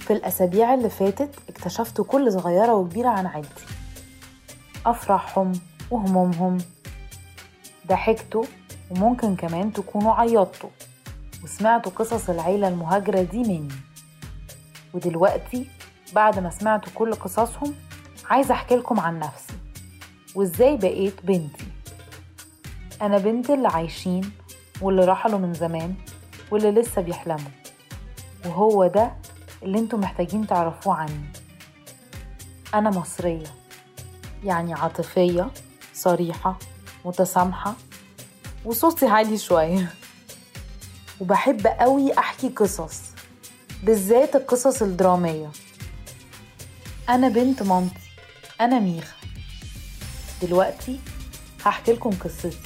في الأسابيع اللي فاتت اكتشفت كل صغيرة وكبيرة عن عيلتي أفراحهم وهمومهم ضحكتوا وممكن كمان تكونوا عيطتوا وسمعتوا قصص العيلة المهاجرة دي مني ودلوقتي بعد ما سمعتوا كل قصصهم عايزة أحكي لكم عن نفسي وإزاي بقيت بنتي أنا بنت اللي عايشين واللي رحلوا من زمان واللي لسه بيحلموا وهو ده اللي انتوا محتاجين تعرفوه عني أنا مصرية يعني عاطفية صريحة متسامحة وصوتي عالي شوية وبحب قوي أحكي قصص بالذات القصص الدرامية أنا بنت مامتي أنا ميخا دلوقتي هحكي لكم قصتي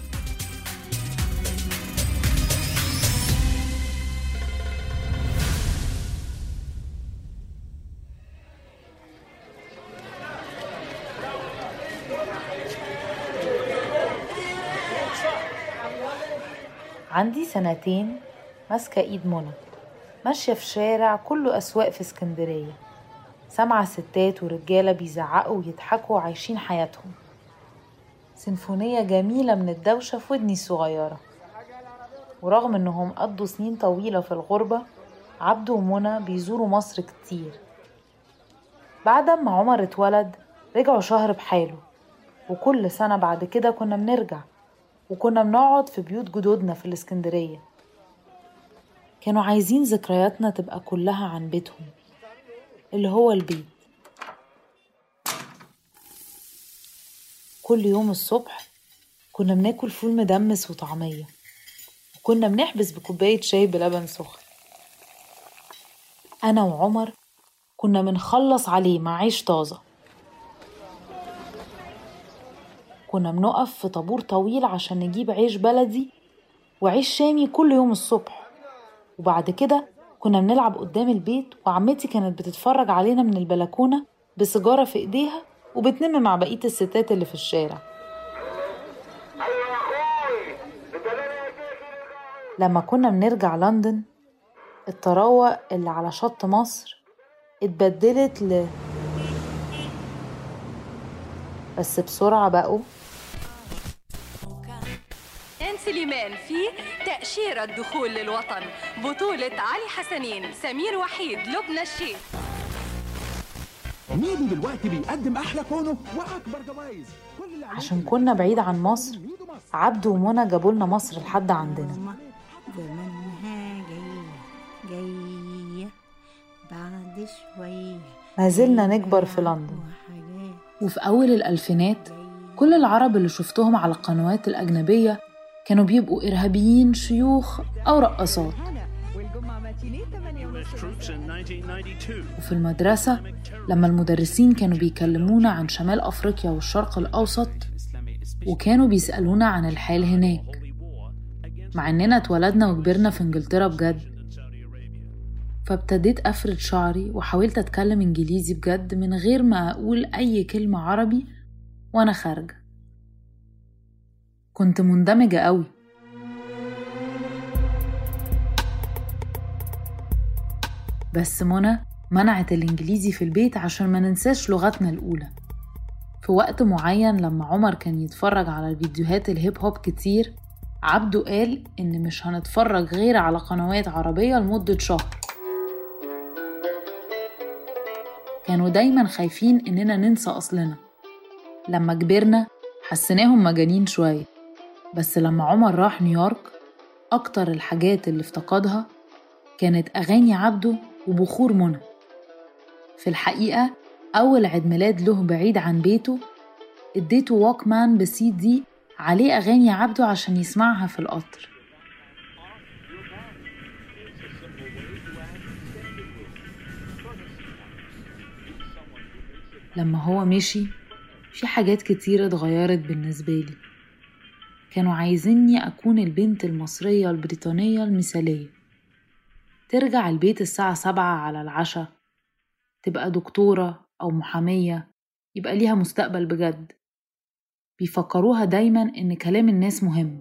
عندي سنتين ماسكة ايد منى ماشية في شارع كله أسواق في اسكندرية سامعة ستات ورجالة بيزعقوا ويضحكوا وعايشين حياتهم سيمفونية جميلة من الدوشة في ودني الصغيرة ورغم انهم قضوا سنين طويلة في الغربة عبده ومنى بيزوروا مصر كتير بعد ما عمر اتولد رجعوا شهر بحاله وكل سنة بعد كده كنا بنرجع وكنا بنقعد في بيوت جدودنا في الاسكندرية كانوا عايزين ذكرياتنا تبقى كلها عن بيتهم اللي هو البيت كل يوم الصبح كنا بناكل فول مدمس وطعمية وكنا بنحبس بكوباية شاي بلبن سخن أنا وعمر كنا بنخلص عليه مع عيش طازة كنا بنقف في طابور طويل عشان نجيب عيش بلدي وعيش شامي كل يوم الصبح وبعد كده كنا بنلعب قدام البيت وعمتي كانت بتتفرج علينا من البلكونة بسيجارة في ايديها وبتنم مع بقية الستات اللي في الشارع لما كنا بنرجع لندن الطراوة اللي على شط مصر اتبدلت ل بس بسرعة بقوا إن سليمان في تأشيرة دخول للوطن بطولة علي حسنين سمير وحيد لبنى الشيخ ميدو دلوقتي بيقدم احلى كونه واكبر جوائز كل اللي عليك عشان كنا بعيد عن مصر ميدو مصر عبده ومنى جابوا لنا مصر لحد عندنا ماما زمانها جاية جاية بعد شوية ما زلنا نكبر في لندن وحاجات وفي أول الألفينات كل العرب اللي شفتهم على القنوات الأجنبية كانوا بيبقوا إرهابيين شيوخ أو رقصات troops in 1992. وفي المدرسة لما المدرسين كانوا بيكلمونا عن شمال أفريقيا والشرق الأوسط وكانوا بيسألونا عن الحال هناك مع إننا اتولدنا وكبرنا في إنجلترا بجد فابتديت أفرد شعري وحاولت أتكلم إنجليزي بجد من غير ما أقول أي كلمة عربي وأنا خارجة كنت مندمجة قوي بس منى منعت الإنجليزي في البيت عشان ما ننساش لغتنا الأولى في وقت معين لما عمر كان يتفرج على فيديوهات الهيب هوب كتير عبده قال إن مش هنتفرج غير على قنوات عربية لمدة شهر كانوا دايما خايفين إننا ننسى أصلنا لما كبرنا حسيناهم مجانين شوية بس لما عمر راح نيويورك أكتر الحاجات اللي افتقدها كانت أغاني عبده وبخور منى في الحقيقة أول عيد ميلاد له بعيد عن بيته اديته واكمان بسي دي عليه أغاني عبده عشان يسمعها في القطر لما هو مشي في حاجات كتير اتغيرت بالنسبة لي كانوا عايزيني أكون البنت المصرية البريطانية المثالية ترجع البيت الساعة سبعة على العشاء تبقى دكتورة أو محامية يبقى ليها مستقبل بجد بيفكروها دايما إن كلام الناس مهم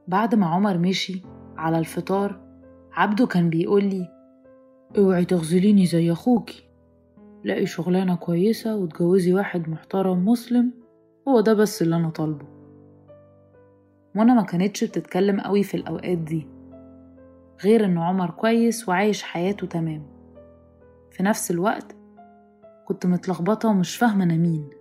بعد ما عمر مشي على الفطار عبده كان بيقولي اوعي تغزليني زي اخوكي لاقي شغلانة كويسة وتجوزي واحد محترم مسلم هو ده بس اللي انا طالبه منى ما كانتش بتتكلم قوي في الاوقات دي غير ان عمر كويس وعايش حياته تمام في نفس الوقت كنت متلخبطة ومش فاهمة أنا مين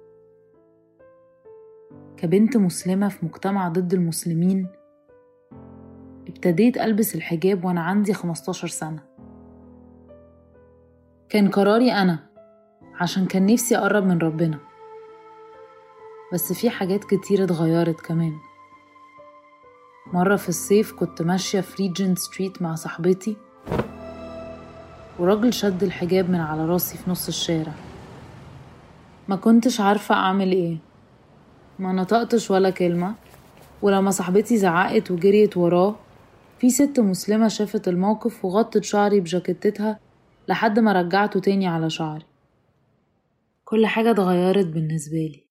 كبنت مسلمة في مجتمع ضد المسلمين ابتديت ألبس الحجاب وأنا عندي 15 سنة كان قراري أنا عشان كان نفسي أقرب من ربنا بس في حاجات كتير اتغيرت كمان مرة في الصيف كنت ماشية في ريجنت ستريت مع صاحبتي وراجل شد الحجاب من على راسي في نص الشارع ما كنتش عارفة أعمل إيه ما نطقتش ولا كلمة ولما صاحبتي زعقت وجريت وراه في ست مسلمة شافت الموقف وغطت شعري بجاكيتتها لحد ما رجعته تاني على شعري كل حاجة اتغيرت بالنسبة لي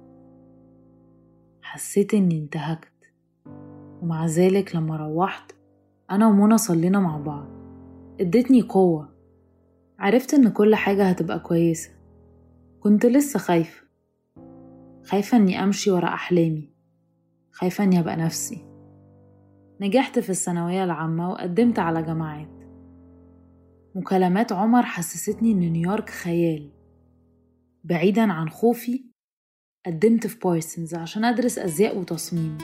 حسيت إني انتهكت ومع ذلك لما روحت أنا ومنى صلينا مع بعض ادتني قوة عرفت إن كل حاجة هتبقى كويسة كنت لسه خايفة خايفة إني أمشي ورا أحلامي خايفة إني أبقى نفسي نجحت في الثانوية العامة وقدمت على جامعات مكالمات عمر حسستني إن نيويورك خيال بعيدا عن خوفي قدمت في بارسنز عشان أدرس أزياء وتصميم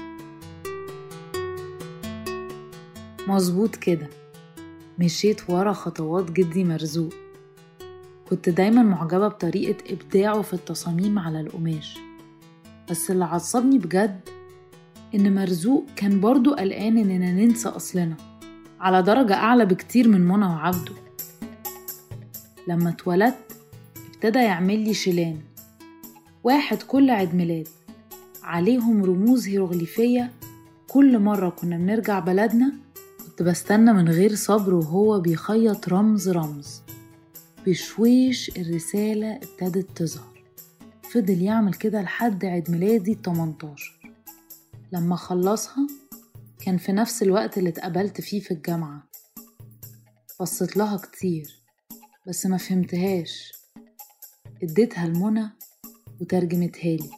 مظبوط كده مشيت ورا خطوات جدي مرزوق كنت دايما معجبة بطريقة إبداعه في التصاميم على القماش بس اللي عصبني بجد إن مرزوق كان برضو قلقان إننا ننسى أصلنا على درجة أعلى بكتير من منى وعبده لما اتولدت ابتدى يعمل لي شيلان واحد كل عيد ميلاد عليهم رموز هيروغليفية كل مرة كنا بنرجع بلدنا كنت بستنى من غير صبر وهو بيخيط رمز رمز بشويش الرسالة ابتدت تظهر فضل يعمل كده لحد عيد ميلادي 18 لما خلصها كان في نفس الوقت اللي اتقبلت فيه في الجامعة بصيت لها كتير بس ما فهمتهاش اديتها لمنى وترجمتها لي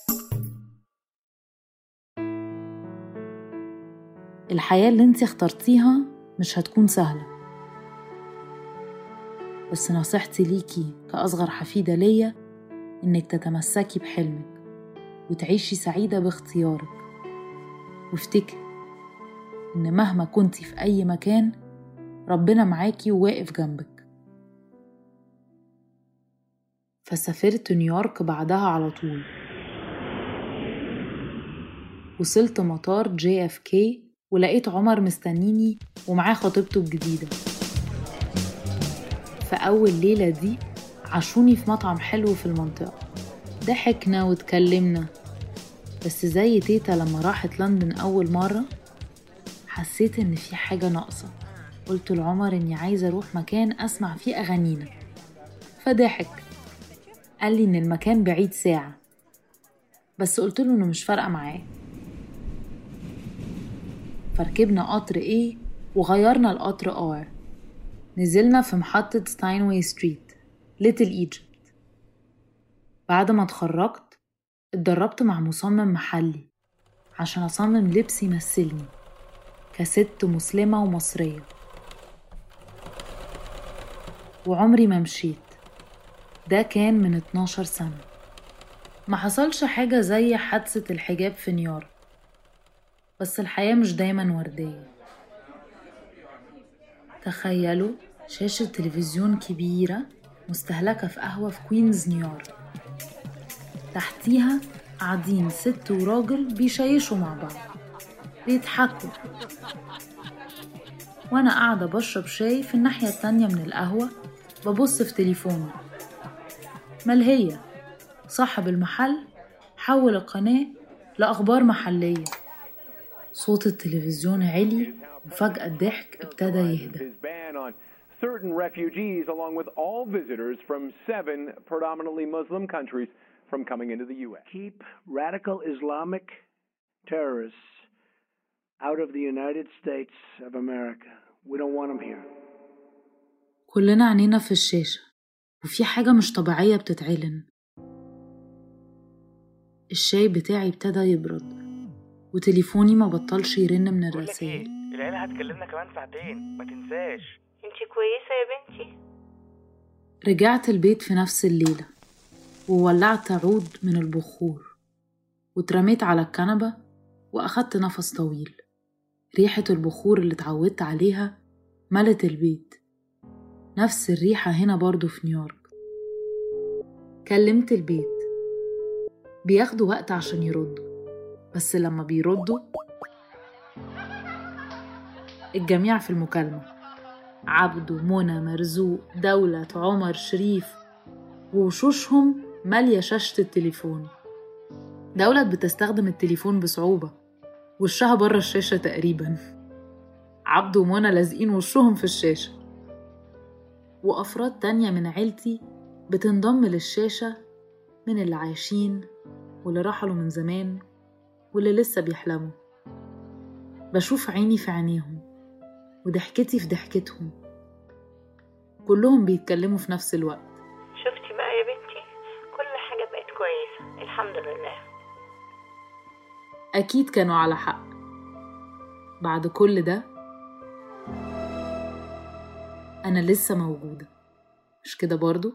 الحياة اللي انت اخترتيها مش هتكون سهلة بس نصيحتي ليكي كأصغر حفيدة ليا إنك تتمسكي بحلمك وتعيشي سعيدة باختيارك وافتكري إن مهما كنتي في أي مكان ربنا معاكي وواقف جنبك فسافرت نيويورك بعدها على طول وصلت مطار جي اف كي ولقيت عمر مستنيني ومعاه خطيبته الجديدة في أول ليلة دي عاشوني في مطعم حلو في المنطقة ضحكنا واتكلمنا بس زي تيتا لما راحت لندن أول مرة حسيت إن في حاجة ناقصة قلت لعمر إني عايزة أروح مكان أسمع فيه أغانينا فضحك قال لي إن المكان بعيد ساعة بس قلت له إنه مش فارقة معاه فركبنا قطر ايه وغيرنا القطر ار نزلنا في محطة ستاينواي ستريت ليتل ايجيبت بعد ما اتخرجت اتدربت مع مصمم محلي عشان أصمم لبس يمثلني كست مسلمة ومصرية وعمري ما مشيت ده كان من 12 سنة ما حصلش حاجة زي حادثة الحجاب في نيويورك بس الحياة مش دايما وردية تخيلوا شاشة تلفزيون كبيرة مستهلكة في قهوة في كوينز نيويورك تحتيها قاعدين ست وراجل بيشيشوا مع بعض بيضحكوا وأنا قاعدة بشرب شاي في الناحية التانية من القهوة ببص في تليفوني ملهية صاحب المحل حول القناة لأخبار محلية صوت التلفزيون علي وفجأة الضحك ابتدى يهدى his ban on certain refugees, along with all visitors from seven predominantly Muslim countries, from coming into the U.S. Keep radical Islamic terrorists out of the United States of America. We don't want them here. كلنا عينينا في الشاشة وفي حاجة مش طبيعية بتتعلن الشاي بتاعي ابتدى يبرد وتليفوني ما بطلش يرن من بقولك ايه الرسائل العيلة هتكلمنا كمان ساعتين ما تنساش انتي كويسة يا بنتي رجعت البيت في نفس الليلة وولعت عود من البخور واترميت على الكنبة وأخدت نفس طويل ريحة البخور اللي اتعودت عليها ملت البيت نفس الريحة هنا برضو في نيويورك كلمت البيت بياخدوا وقت عشان يردوا بس لما بيردوا الجميع في المكالمة عبده منى مرزوق دولة عمر شريف ووشوشهم مالية شاشة التليفون دولة بتستخدم التليفون بصعوبة وشها بره الشاشة تقريبا عبده ومنى لازقين وشهم في الشاشة وأفراد تانية من عيلتي بتنضم للشاشة من اللي عايشين واللي رحلوا من زمان واللي لسه بيحلموا بشوف عيني في عينيهم وضحكتي في ضحكتهم كلهم بيتكلموا في نفس الوقت شفتي بقى يا بنتي كل حاجة بقت كويسة الحمد لله أكيد كانوا على حق بعد كل ده أنا لسه موجودة مش كده برضو؟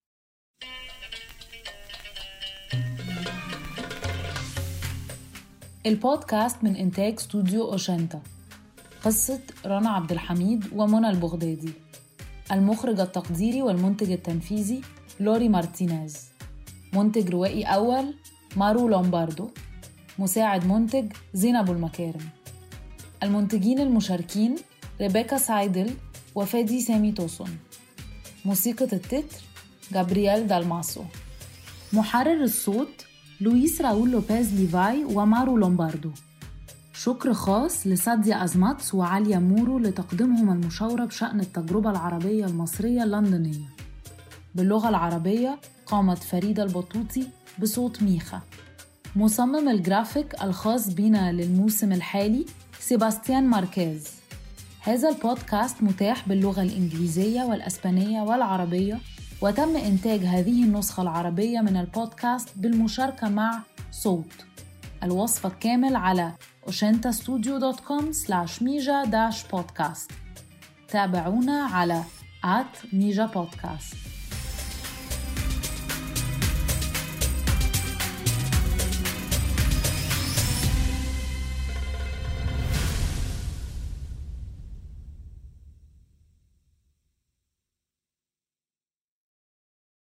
البودكاست من إنتاج استوديو أوشنتا قصة رنا عبد الحميد ومنى البغدادي المخرج التقديري والمنتج التنفيذي لوري مارتينيز منتج روائي أول مارو لومباردو مساعد منتج زينب المكارم المنتجين المشاركين ريبيكا سايدل وفادي سامي توسون موسيقى التتر جابرييل دالماسو محرر الصوت لويس راول لوبيز ليفاي ومارو لومباردو شكر خاص لساديا أزماتس وعالية مورو لتقديمهم المشاورة بشأن التجربة العربية المصرية اللندنية باللغة العربية قامت فريدة البطوطي بصوت ميخا مصمم الجرافيك الخاص بنا للموسم الحالي سيباستيان ماركيز هذا البودكاست متاح باللغة الإنجليزية والأسبانية والعربية وتم إنتاج هذه النسخة العربية من البودكاست بالمشاركة مع صوت الوصف الكامل على oshentastudio.com slash mija-podcast تابعونا على at mija podcast